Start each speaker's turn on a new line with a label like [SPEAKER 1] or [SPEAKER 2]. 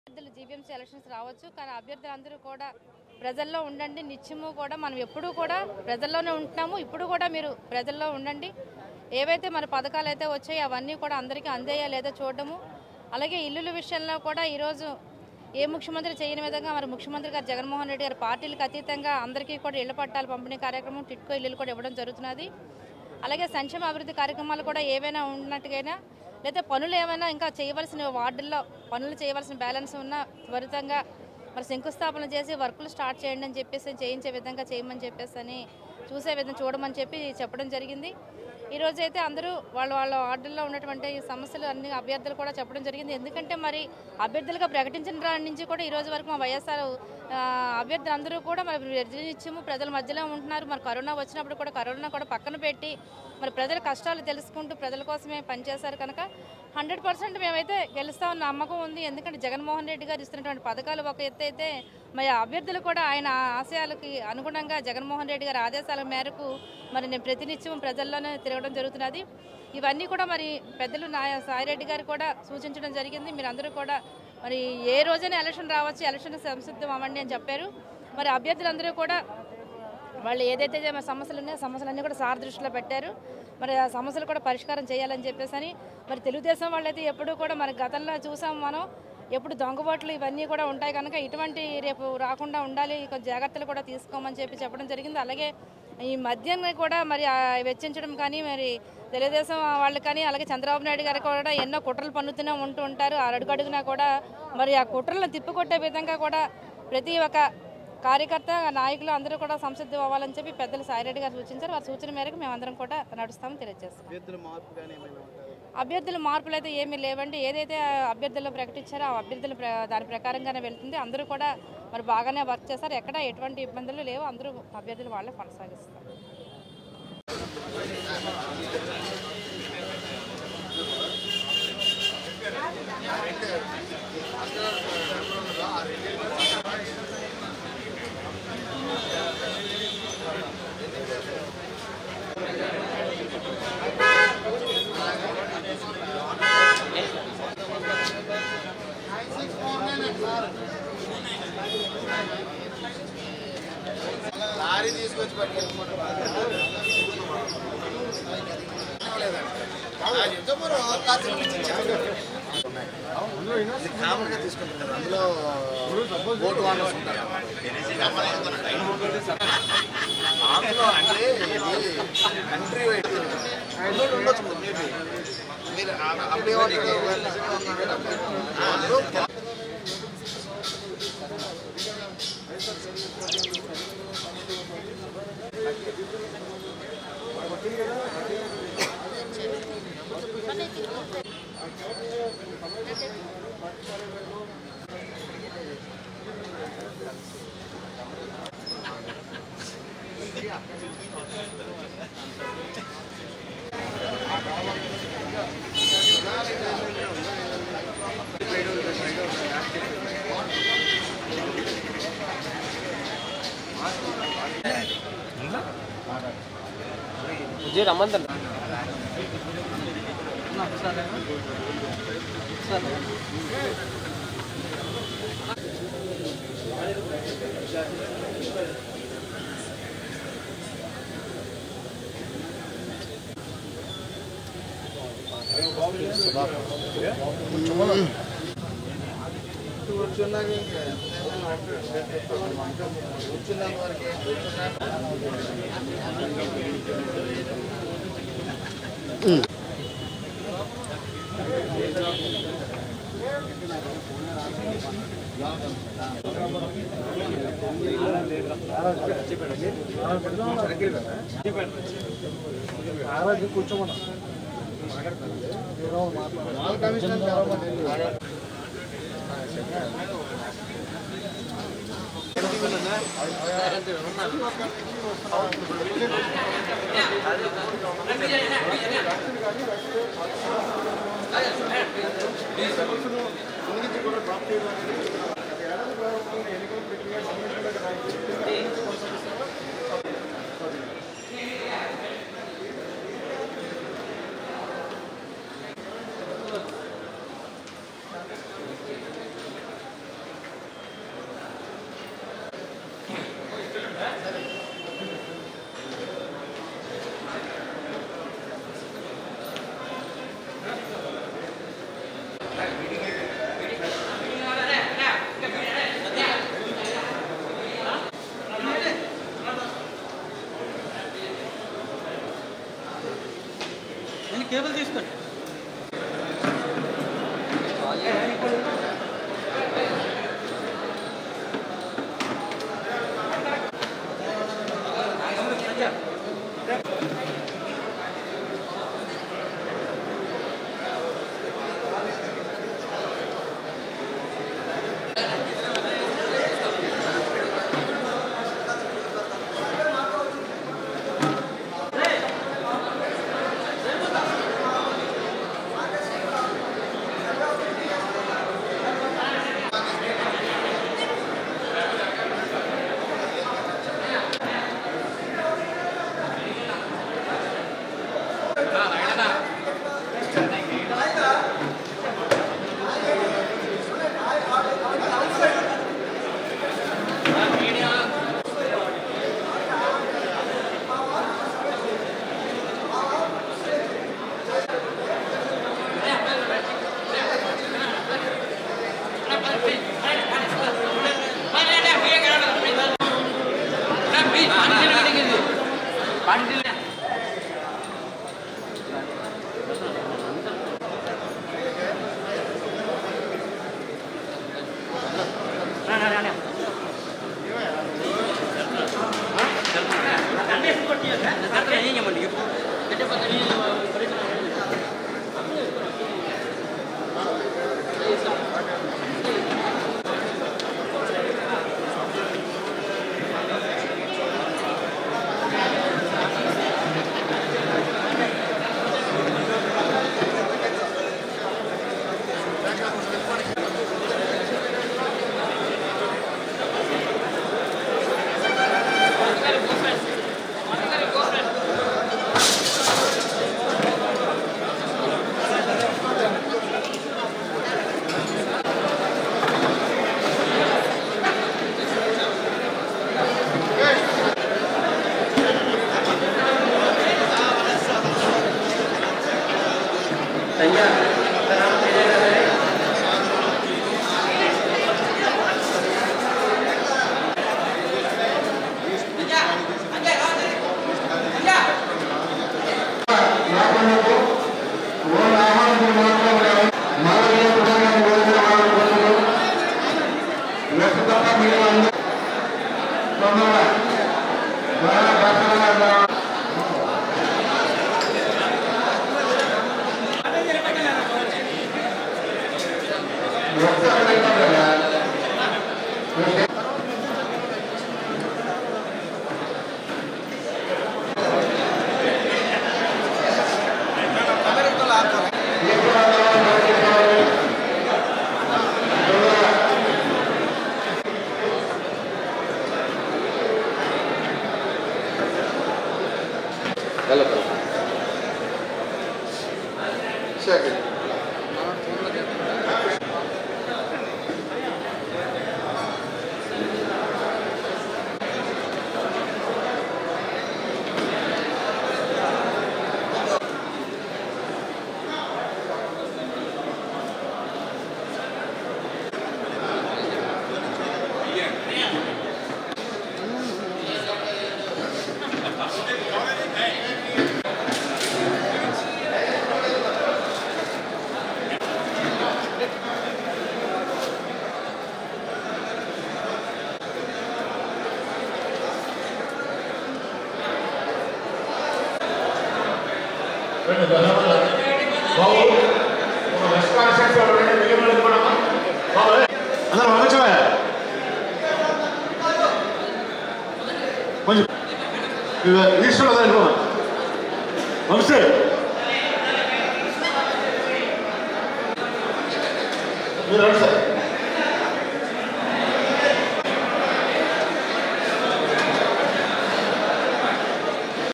[SPEAKER 1] అభ్యర్థులు GVMC elections రావచ్చు కానీ అభ్యర్థులు అందరూ కూడా ప్రజల్లో ఉండండి నిత్యము కూడా మనం ఎప్పుడూ కూడా ప్రజల్లోనే ఉంటున్నాము ఇప్పుడు కూడా మీరు ప్రజల్లో ఉండండి ఏవైతే మన పథకాలు అయితే వచ్చాయో అవన్నీ కూడా అందరికీ అందేయా లేదో చూడడము అలాగే ఇల్లుల విషయంలో కూడా ఈరోజు ఏ ముఖ్యమంత్రి చేయని విధంగా మరి ముఖ్యమంత్రి గారు జగన్మోహన్ రెడ్డి గారు పార్టీలకు అతీతంగా అందరికీ కూడా ఇళ్ల పట్టాలు పంపిణీ కార్యక్రమం టిట్కో ఇల్లులు కూడా ఇవ్వడం జరుగుతున్నది అలాగే సంక్షేమ అభివృద్ధి కార్యక్రమాలు కూడా ఏవైనా ఉన్నట్టుగైనా లేదా పనులు ఏమైనా ఇంకా చేయవలసిన వార్డుల్లో పనులు చేయవలసిన బ్యాలెన్స్ ఉన్నా త్వరితంగా మరి శంకుస్థాపన చేసి వర్కులు స్టార్ట్ చేయండి అని చెప్పేసి చేయించే విధంగా చేయమని చెప్పేసి అని చూసే విధంగా చూడమని చెప్పి చెప్పడం జరిగింది ఈ రోజు అయితే అందరూ వాళ్ళ వాళ్ళ వార్డుల్లో ఉన్నటువంటి ఈ సమస్యలు అన్ని అభ్యర్థులు కూడా చెప్పడం జరిగింది ఎందుకంటే మరి అభ్యర్థులుగా ప్రకటించిన దాని నుంచి కూడా ఈ రోజు వరకు మా వైఎస్ఆర్ ఆ, అభ్యర్థులు అందరూ కూడా మరి నిర్ణయించము ప్రజల మధ్యలో ఉంటున్నారు మరి కరోనా వచ్చినప్పుడు కూడా కరోనా కూడా పక్కన పెట్టి మరి ప్రజల కష్టాలు తెలుసుకుంటూ ప్రజల కోసమే పనిచేశారు కనుక హండ్రెడ్ పర్సెంట్ మేమైతే గెలుస్తామన్న నమ్మకం ఉంది ఎందుకంటే జగన్మోహన్ రెడ్డి గారు ఇస్తున్నటువంటి పథకాలు ఒక ఎత్తు అయితే మరి అభ్యర్థులు కూడా ఆయన ఆశయాలకి అనుగుణంగా జగన్మోహన్ రెడ్డి గారి ఆదేశాల మేరకు మరి నేను ప్రతినిత్యం ప్రజల్లోనే తిరగడం జరుగుతున్నది ఇవన్నీ కూడా మరి పెద్దలు నా సాయిరెడ్డి గారు కూడా సూచించడం జరిగింది మీరందరూ కూడా మరి ఏ రోజైనా ఎలక్షన్ రావచ్చు ఎలక్షన్ సంసిద్ధం అవ్వండి అని చెప్పారు మరి అభ్యర్థులందరూ కూడా వాళ్ళు ఏదైతే మన సమస్యలు ఉన్నాయో ఆ సమస్యలన్నీ కూడా సార్ దృష్టిలో పెట్టారు మరి ఆ సమస్యలు కూడా పరిష్కారం చేయాలని చెప్పేసి అని మరి తెలుగుదేశం వాళ్ళైతే ఎప్పుడూ కూడా మరి గతంలో చూసాం మనం ఎప్పుడు దొంగబాట్లు ఇవన్నీ కూడా ఉంటాయి కనుక ఇటువంటి రేపు రాకుండా ఉండాలి కొంచెం జాగ్రత్తలు కూడా తీసుకోమని చెప్పి చెప్పడం జరిగింది అలాగే ఈ మద్యం కూడా మరి ఆ వెచ్చించడం కానీ మరి తెలుగుదేశం వాళ్ళు కానీ అలాగే చంద్రబాబు నాయుడు గారు కూడా ఎన్నో కుట్రలు పన్నుతూనే ఉంటూ ఉంటారు ఆ అడుగడుగునా కూడా మరి ఆ కుట్రలను తిప్పికొట్టే విధంగా కూడా ప్రతి ఒక్క కార్యకర్త నాయకులు అందరూ కూడా సంసిద్ధం అవ్వాలని చెప్పి పెద్దలు సాయిరెడ్డి గారు సూచించారు వారి సూచన మేరకు మేమందరం కూడా నడుస్తామని తెలియజేస్తాం
[SPEAKER 2] అభ్యర్థుల మార్పు కానీ ఏమైనా ఉంటారు
[SPEAKER 1] అభ్యర్థుల మార్పులు అయితే ఏమీ లేవండి ఏదైతే అభ్యర్థులు ప్రకటించారో ఆ అభ్యర్థులు ప్ర- దాని ప్రకారంగానే వెళ్తుంది అందరూ కూడా మరి బాగానే వర్క్ చేస్తారు ఎక్కడ ఎటువంటి ఇబ్బందులు లేవు అందరూ అభ్యర్థులు వాళ్ళే కొనసాగిస్తారు
[SPEAKER 2] లారీ తీసుకొచ్చి కామన్గా తీసుకుంటారు అందులో ఓటు వాడర్స్ ఉంటారు అందులో అంటే ఇది కంట్రీ వైడ్ అందులో ఉండొచ్చు మేబీ మీరు అప్పుడే అందులో
[SPEAKER 3] విజయ్ రమ్మందన్
[SPEAKER 2] కూర్చున్నాక ఇంకా కూర్చున్నంత వరకే కూర్చున్నాక మాల్ కమిషనర్ కలవమని Second.
[SPEAKER 3] రెండు ధన్యవాదాలు బాబు ఒక వెస్ట్ కాన్సెప్ట్ రెండు మిగిలిన కూడా బాబు అందరూ పంపించవా కొంచెం ఈస్ట్ వెళ్ళిపో వంశీ మీరు రండి సార్